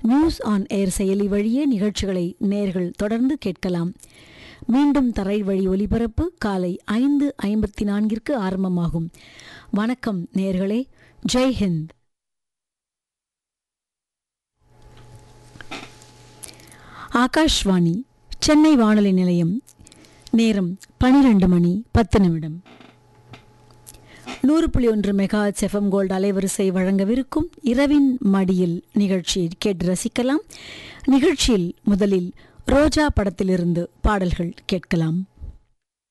news on air செயலி வழியே நிகழ்ச்சிகளை நேர்கள் தொடர்ந்து கேட்கலாம் மீண்டும் தரை வழி ஒலிபரப்பு காலை ஐந்து ஐம்பத்தி நான்கிற்கு ஆரம்பமாகும் வணக்கம் நேர்களே ஜெய் ஹிந்த் ஆகாஷ்வாணி சென்னை வானொலி நிலையம் நேரம் பனிரெண்டு மணி பத்து நிமிடம் நூறு புள்ளி ஒன்று மெகா செஃபம் கோல்டு அலைவரிசை வழங்கவிருக்கும் இரவின் மடியில் நிகழ்ச்சியை கேட்டு ரசிக்கலாம் நிகழ்ச்சியில் முதலில் ரோஜா படத்திலிருந்து பாடல்கள் கேட்கலாம்